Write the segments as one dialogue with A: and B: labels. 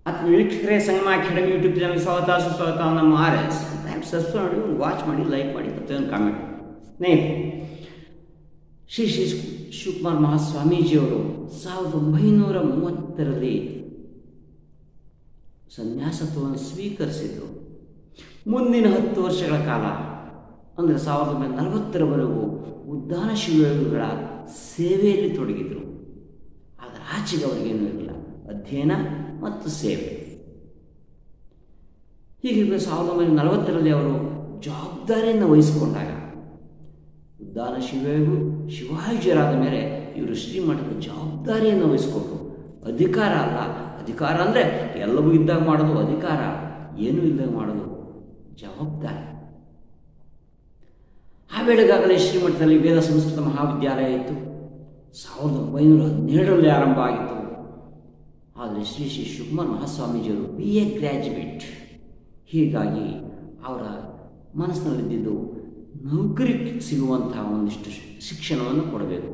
A: ಅಥವಾ ವೀಕ್ಷಕರೇ ಸಂಗಮ academy YouTube channel ಸ್ವಾಗತ ಸುಸ್ವಾಗತ ನಮ್ಮ ಆರ್ ಎಸ್ ಟೈಮ್ ಸಬ್ಸ್ಕ್ರೈಬ್ ಮಾಡಿ ಒಂದು ವಾಚ್ ಮಾಡಿ ಲೈಕ್ ಮಾಡಿ ಮತ್ತು ಒಂದು ಕಾಮೆಂಟ್ ಸ್ನೇಹಿತರೆ ಶ್ರೀ ಶ್ರೀ ಶಿವಕುಮಾರ್ ಮಹಾಸ್ವಾಮೀಜಿಯವರು ಸಾವಿರದ ಒಂಬೈನೂರ ಮೂವತ್ತರಲ್ಲಿ ಸನ್ಯಾಸತ್ವವನ್ನು ಸ್ವೀಕರಿಸಿದರು ಮುಂದಿನ ಹತ್ತು ವರ್ಷಗಳ ಕಾಲ ಅಂದರೆ ಸಾವಿರದ ಒಂಬೈನೂರ ನಲವತ್ತರವರೆಗೂ ಉದ್ದಾನ ಶಿವಯೋಗಿಗಳ ಸೇವೆಯಲ್ಲಿ ತೊಡಗಿದರು ಅದರ ಆಚೆಗೆ ಅವರಿಗೇನೂ ಇರಲಿಲ್ಲ ಅಧ್ಯಯನ ಮತ್ತು ಸೇವೆ ಹೀಗೆ ಸಾವಿರದ ಒಂಬೈನೂರ ನಲವತ್ತರಲ್ಲಿ ಅವರು ಜವಾಬ್ದಾರಿಯನ್ನು ವಹಿಸಿಕೊಂಡಾಗ ಉದ್ದಾನ ಶಿವಯೋಗಿಗಳು ಶಿವಾಜಿಯರಾದ ಮೇಲೆ ಇವರು ಶ್ರೀಮಠದ ಜವಾಬ್ದಾರಿಯನ್ನು ವಹಿಸಿಕೊಂಡ್ರು ಅಧಿಕಾರ ಅಲ್ಲ ಅಧಿಕಾರ ಅಂದರೆ ಎಲ್ಲವೂ ಇದ್ದಾಗ ಮಾಡೋದು ಅಧಿಕಾರ ಏನೂ ಇದ್ದಾಗ ಮಾಡೋದು ಜವಾಬ್ದಾರಿ ಆ ವೇಳೆಗಾಗಲೇ ಶ್ರೀಮಠದಲ್ಲಿ ವೇದ ಸಂಸ್ಕೃತ ಮಹಾವಿದ್ಯಾಲಯ ಇತ್ತು ಸಾವಿರದ ಒಂಬೈನೂರ ಹದಿನೇಳರಲ್ಲಿ ಆರಂಭ ಆಗಿತ್ತು ಆದರೆ ಶ್ರೀ ಶ್ರೀ ಶಿವಕುಮಾರ್ ಮಹಾಸ್ವಾಮೀಜಿಯವರು ಬಿ ಎ ಗ್ರ್ಯಾಜುಯೇಟ್ ಹೀಗಾಗಿ ಅವರ ಮನಸ್ಸಿನಲ್ಲಿದ್ದಿದ್ದು ನೌಕರಿ ಸಿಗುವಂತಹ ಒಂದಿಷ್ಟು ಶಿಕ್ಷಣವನ್ನು ಕೊಡಬೇಕು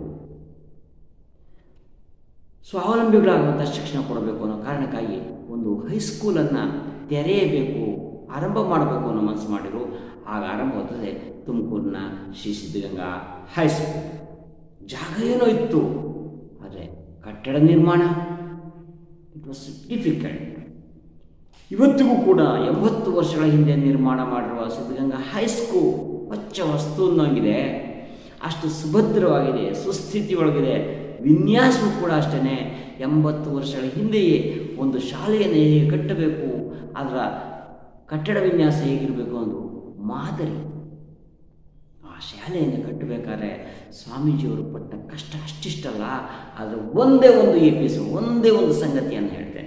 A: ಸ್ವಾವಲಂಬಿಗಳಾಗುವಂಥ ಶಿಕ್ಷಣ ಕೊಡಬೇಕು ಅನ್ನೋ ಕಾರಣಕ್ಕಾಗಿ ಒಂದು ಹೈಸ್ಕೂಲನ್ನು ತೆರೆಯಬೇಕು ಆರಂಭ ಮಾಡಬೇಕು ಅನ್ನೋ ಮನಸ್ಸು ಮಾಡಿದರು ಆಗ ಆರಂಭವಾದರೆ ತುಮಕೂರಿನ ಶ್ರೀ ಸಿದ್ಧಗಂಗಾ ಹೈಸ್ಕೂಲ್ ಜಾಗ ಏನೋ ಇತ್ತು ಆದರೆ ಕಟ್ಟಡ ನಿರ್ಮಾಣ ಇಟ್ ವಾಸ್ ಡಿಫಿಕಲ್ಟ್ ಇವತ್ತಿಗೂ ಕೂಡ ಎಂಬತ್ತು ವರ್ಷಗಳ ಹಿಂದೆ ನಿರ್ಮಾಣ ಮಾಡಿರುವ ಸಿದ್ಧಗಂಗಾ ಹೈಸ್ಕೂಲ್ ಹೊಚ್ಚ ವಸ್ತುವನ್ನಾಗಿದೆ ಅಷ್ಟು ಸುಭದ್ರವಾಗಿದೆ ಸುಸ್ಥಿತಿ ಒಳಗಿದೆ ವಿನ್ಯಾಸವೂ ಕೂಡ ಅಷ್ಟೇ ಎಂಬತ್ತು ವರ್ಷಗಳ ಹಿಂದೆಯೇ ಒಂದು ಶಾಲೆಯನ್ನು ಹೇಗೆ ಕಟ್ಟಬೇಕು ಅದರ ಕಟ್ಟಡ ವಿನ್ಯಾಸ ಹೇಗಿರಬೇಕು ಒಂದು ಮಾದರಿ ಆ ಶಾಲೆಯನ್ನು ಕಟ್ಟಬೇಕಾದ್ರೆ ಸ್ವಾಮೀಜಿಯವರು ಪಟ್ಟ ಕಷ್ಟ ಅಷ್ಟಿಷ್ಟಲ್ಲ ಅದರ ಒಂದೇ ಒಂದು ಎಪಿಸು ಒಂದೇ ಒಂದು ಸಂಗತಿಯನ್ನು ಹೇಳ್ತೇನೆ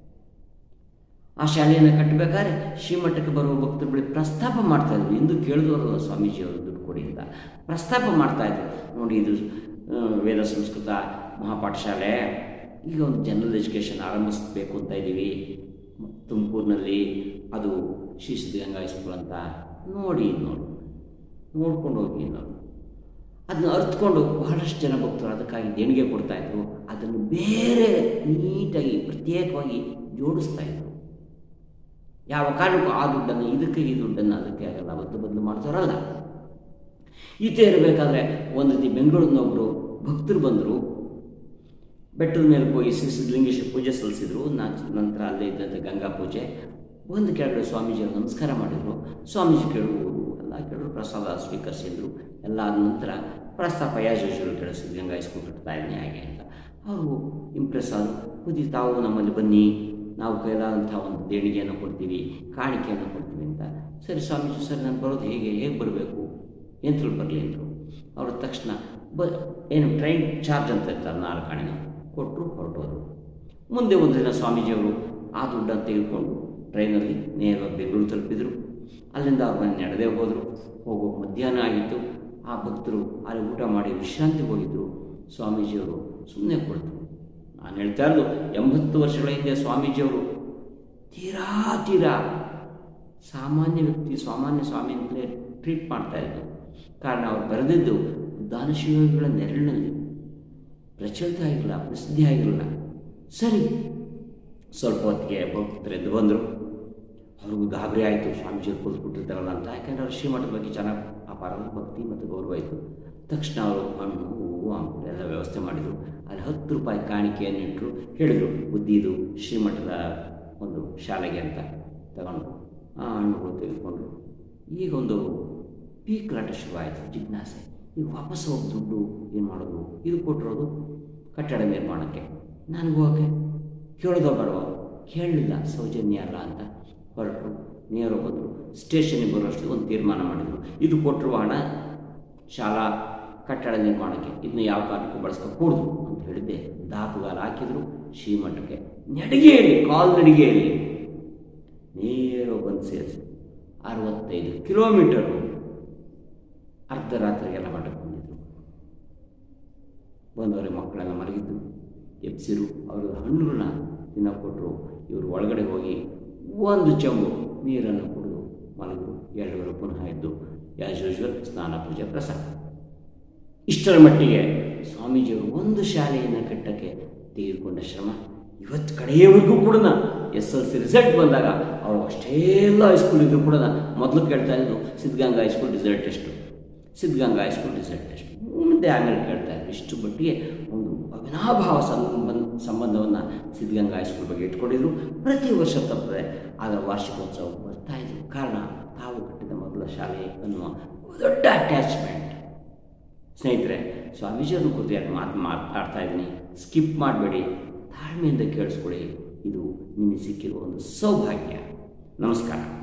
A: ಆ ಶಾಲೆಯನ್ನು ಕಟ್ಟಬೇಕಾದ್ರೆ ಶ್ರೀಮಠಕ್ಕೆ ಬರುವ ಭಕ್ತರು ಬಳಿ ಪ್ರಸ್ತಾಪ ಮಾಡ್ತಾ ಇದ್ರು ಎಂದು ಕೇಳಿದವರು ಸ್ವಾಮೀಜಿಯವರು ದುಡ್ಡು ಕೊಡಿ ಅಂತ ಪ್ರಸ್ತಾಪ ಮಾಡ್ತಾ ಇದ್ರು ನೋಡಿ ಇದು ಆ, ವೇದ ಸಂಸ್ಕೃತ ಮಹಾಪಾಠಶಾಲೆ ಈಗ ಒಂದು ಜನರಲ್ ಎಜುಕೇಷನ್ ಆರಂಭಿಸಬೇಕು ಅಂತ ಇದ್ದೀವಿ ತುಮಕೂರಿನಲ್ಲಿ ಅದು ಶ್ರೀ ಸಿದ್ಧಗಂಗಾ ಹೈಸ್ಕೂಲ್ ಅಂತ ನೋಡಿ ನೋಡಿ ನೋಡ್ಕೊಂಡು ಹೋಗಿ ನೋಡಿ ಅದನ್ನ ಅರ್ಥಕೊಂಡು ಬಹಳಷ್ಟು ಜನ ಭಕ್ತರು ಅದಕ್ಕಾಗಿ ದೇಣಿಗೆ ಕೊಡ್ತಾಯಿದ್ರು ಅದನ್ನು ಬೇರೆ ನೀಟಾಗಿ ಪ್ರತ್ಯೇಕವಾಗಿ ಜೋಡಿಸ್ತಾ ಇದ್ರು ಯಾವ ಕಾರಣಕ್ಕೂ ಆ ದುಡ್ಡನ್ನು ಇದಕ್ಕೆ ಈ ದುಡ್ಡನ್ನು ಅದಕ್ಕೆ ಆಗಲ್ಲ ಬದ್ದು ಬದಲು ಮಾಡ್ತಾರಲ್ಲ ಈತೆ ಇರಬೇಕಾದ್ರೆ ಒಂದು ರೀತಿ ಬೆಂಗಳೂರಿನೊಬ್ಬರು ಭಕ್ತರು ಬಂದರು ಬೆಟ್ಟದ ಮೇಲೆ ಹೋಗಿ ಶ್ರೀ ಸಿದ್ಧಲಿಂಗೇಶ್ವರ ಪೂಜೆ ಸಲ್ಲಿಸಿದ್ರು ನಂತರ ಅಲ್ಲೇ ಇದ್ದಂಥ ಗಂಗಾ ಪೂಜೆ ಒಂದು ಕೆಳಗಡೆ ಸ್ವಾಮೀಜಿಯವರು ನಮಸ್ಕಾರ ಮಾಡಿದರು ಸ್ವಾಮೀಜಿ ಕೇಳುವರು ಎಲ್ಲ ಕೇಳಿದ್ರು ಪ್ರಸಾದ ಸ್ವೀಕರಿಸಿದ್ರು ಎಲ್ಲ ಆದ ನಂತರ ಪ್ರಸ್ತಾಪ ಯಾಜೇಶ್ವರು ಕೇಳಿಸಿದ್ರು ಗಂಗಾ ಹೈಸ್ಕೂಲ್ ಕಟ್ತಾ ಇದ್ದೀನಿ ಹಾಗೆ ಅಂತ ಅವರು ಇಂಪ್ರೆಸ್ ಆದರು ಬುದ್ಧಿ ತಾವು ನಮ್ಮಲ್ಲಿ ಬನ್ನಿ ನಾವು ಕೈಲಾದಂಥ ಒಂದು ದೇಣಿಗೆಯನ್ನು ಕೊಡ್ತೀವಿ ಕಾಣಿಕೆಯನ್ನು ಕೊಡ್ತೀವಿ ಅಂತ ಸರಿ ಸ್ವಾಮೀಜಿ ಸರಿ ನಾನು ಬರೋದು ಹೇಗೆ ಹೇಗೆ ಬರಬೇಕು ಎಂತಲ್ಲಿ ಬರಲಿ ಅಂದರು ಅವರು ತಕ್ಷಣ ಬ ಏನು ಟ್ರೈನ್ ಚಾರ್ಜ್ ಅಂತ ಇರ್ತಾರೆ ನಾಲ್ಕು ಹಣೆನ ಕೊಟ್ಟರು ಹೊರಟೋರು ಮುಂದೆ ಒಂದು ದಿನ ಸ್ವಾಮೀಜಿಯವರು ಆ ದುಡ್ಡನ್ನು ತೆಗೆದುಕೊಂಡು ಟ್ರೈನಲ್ಲಿ ನೇರವಾಗಿ ಬೆಂಗಳೂರು ತಲುಪಿದರು ಅಲ್ಲಿಂದ ಅವ್ರ ಮನೆ ನಡೆದೇ ಹೋದರು ಹೋಗೋ ಮಧ್ಯಾಹ್ನ ಆಗಿತ್ತು ಆ ಭಕ್ತರು ಅಲ್ಲಿ ಊಟ ಮಾಡಿ ವಿಶ್ರಾಂತಿಗೆ ಹೋಗಿದ್ದರು ಸ್ವಾಮೀಜಿಯವರು ಸುಮ್ಮನೆ ಕೊಡ್ತು ನಾನು ಹೇಳ್ತಾ ಇರೋದು ಎಂಬತ್ತು ವರ್ಷಗಳ ಹಿಂದೆ ಸ್ವಾಮೀಜಿಯವರು ತೀರಾ ತೀರಾ ಸಾಮಾನ್ಯ ವ್ಯಕ್ತಿ ಸಾಮಾನ್ಯ ಸ್ವಾಮಿ ಅಂತಲೇ ಟ್ರೀಟ್ ಮಾಡ್ತಾ ಇದ್ರು ಕಾರಣ ಅವ್ರು ಬರೆದಿದ್ದು ದಾನಶಿವಗಳ ನೆರಳಿನಲ್ಲಿ ಪ್ರಚಲಿತ ಆಗಿರಲಿಲ್ಲ ಪ್ರಸಿದ್ಧಿ ಆಗಿರಲಿಲ್ಲ ಸರಿ ಸ್ವಲ್ಪ ಹೊತ್ತಿಗೆ ಭಕ್ತರು ಎದ್ದು ಬಂದರು ಅವ್ರಿಗೂ ಗಾಬರಿ ಆಯಿತು ಸ್ವಾಮೀಜಿಯವ್ರು ಕೂತ್ಬಿಟ್ಟಿರ್ತಾರಲ್ಲ ಅಂತ ಯಾಕೆಂದ್ರೆ ಅವ್ರು ಶ್ರೀಮಠದ ಬಗ್ಗೆ ಚೆನ್ನಾಗಿ ಅಪಾರ ಭಕ್ತಿ ಮತ್ತು ಗೌರವ ಇತ್ತು ತಕ್ಷಣ ಅವರು ಹಣ್ಣು ಹೂವು ಹಂಪಲು ಎಲ್ಲ ವ್ಯವಸ್ಥೆ ಮಾಡಿದರು ಅಲ್ಲಿ ಹತ್ತು ರೂಪಾಯಿ ಕಾಣಿಕೆಯನ್ನು ಇಟ್ಟರು ಹೇಳಿದರು ಬುದ್ಧಿ ಇದು ಶ್ರೀಮಠದ ಒಂದು ಶಾಲೆಗೆ ಅಂತ ತಗೊಂಡು ಆ ಹಣ್ಣುಗಳು ತೆಗೆದುಕೊಂಡ್ರು ಈಗ ಒಂದು ಪೀಕ್ಲಾಟ ಶುರುವಾಯಿತು ಜಿಜ್ಞಾಸೆ ಈಗ ವಾಪಸ್ ಹೋಗಿ ದುಡ್ಡು ಏನು ಮಾಡೋದು ಇದು ಕೊಟ್ಟಿರೋದು ಕಟ್ಟಡ ನಿರ್ಮಾಣಕ್ಕೆ ನನಗೂ ಹೋಗಕ್ಕೆ ಕೇಳೋದೋ ಬೇಡವೋ ಕೇಳಲಿಲ್ಲ ಸೌಜನ್ಯ ಅಲ್ಲ ಅಂತ ಹೊರಟರು ನೇರ ಬಂದರು ಸ್ಟೇಷನ್ಗೆ ಬರುವಷ್ಟು ಒಂದು ತೀರ್ಮಾನ ಮಾಡಿದರು ಇದು ಕೊಟ್ಟಿರುವ ಹಣ ಶಾಲಾ ಕಟ್ಟಡ ನಿರ್ಮಾಣಕ್ಕೆ ಇದನ್ನ ಯಾವ ಕಾರಣಕ್ಕೂ ಬಳಸ್ಕೋಕೂಡ್ದು ಅಂತ ಹೇಳಿದ್ದೆ ದಾಪುಗಾಲ ಹಾಕಿದರು ಶ್ರೀಮಠಕ್ಕೆ ನಡಿಗೆಯಲ್ಲಿ ಕಾಲ್ ನಡಿಗೆಯಲ್ಲಿ ನೇರ ಬಂದು ಸೇರಿಸಿ ಅರವತ್ತೈದು ಕಿಲೋಮೀಟರು ಅರ್ಧರಾತ್ರಿಗೆಲ್ಲ ಮಠಕ್ಕೆ ಬಂದಿದ್ರು ಬಂದವರಿಗೆ ಮಕ್ಕಳೆಲ್ಲ ಮಲಗಿದ್ದು ಎಬ್ಸಿರು ಅವ್ರಿಗೆ ಹಣ್ಣುಗಳನ್ನ ತಿನ್ನೋ ಕೊಟ್ಟರು ಇವರು ಒಳಗಡೆ ಹೋಗಿ ಒಂದು ಚೆಂಬು ನೀರನ್ನು ಕುಡಿದು ಮಲಗಿದ್ರು ಎರಡುವರೆ ಪುನಃ ಎದ್ದು ಆ್ಯಸ್ ಯೂಶ್ವಲ್ ಸ್ನಾನ ಪೂಜೆ ಪ್ರಸಾದ ಇಷ್ಟರ ಮಟ್ಟಿಗೆ ಸ್ವಾಮೀಜಿಯವರು ಒಂದು ಶಾಲೆಯನ್ನು ಕಟ್ಟಕ್ಕೆ ತೆಗೆದುಕೊಂಡ ಶ್ರಮ ಇವತ್ತು ಕಡೆಯವರೆಗೂ ಕೂಡ ಎಸ್ ಎಲ್ ಸಿ ರಿಸಲ್ಟ್ ಬಂದಾಗ ಅವರು ಅಷ್ಟೆಲ್ಲ ಹೈಸ್ಕೂಲ್ ಇದ್ರು ಕೂಡ ಮೊದಲು ಕೇಳ್ತಾ ಇದ್ದು ಸಿದ್ಧಗಂಗಾ ಹೈಸ್ಕೂಲ್ ರಿಸಲ್ಟ್ ಎಷ್ಟು ಸಿದ್ಧಗಂಗಾ ಹೈಸ್ಕೂಲ್ ರಿಸಲ್ಟ್ ಎಷ್ಟು ಮುಂದೆ ಆಮೇಲೆ ಕೇಳ್ತಾ ಇದ್ರು ಇಷ್ಟು ಮಟ್ಟಿಗೆ ಒಂದು ಅವಿನಾಭಾವ ಸಂಬಂಧ ಸಂಬಂಧವನ್ನು ಸಿದ್ಧಗಂಗಾ ಹೈಸ್ಕೂಲ್ ಬಗ್ಗೆ ಇಟ್ಕೊಂಡಿದ್ರು ಪ್ರತಿ ವರ್ಷ ತಪ್ಪದೆ ಅದರ ವಾರ್ಷಿಕೋತ್ಸವ ಬರ್ತಾ ಇದ್ರು ಕಾರಣ ತಾವು ಕಟ್ಟಿದ ಮೊದಲ ಶಾಲೆ ಅನ್ನುವ ದೊಡ್ಡ ಅಟ್ಯಾಚ್ಮೆಂಟ್ ಸ್ನೇಹಿತರೆ ಸ್ವಾಮೀಜಿಯವ್ರ ಕುರಿತು ಯಾಕೆ ಮಾತು ಮಾತಾಡ್ತಾ ಇದ್ದೀನಿ ಸ್ಕಿಪ್ ಮಾಡಬೇಡಿ ತಾಳ್ಮೆಯಿಂದ ಕೇಳಿಸ್ಕೊಳ್ಳಿ ಇದು ನಿಮಗೆ ಸಿಕ್ಕಿರುವ ಒಂದು ಸೌಭಾಗ್ಯ ನಮಸ್ಕಾರ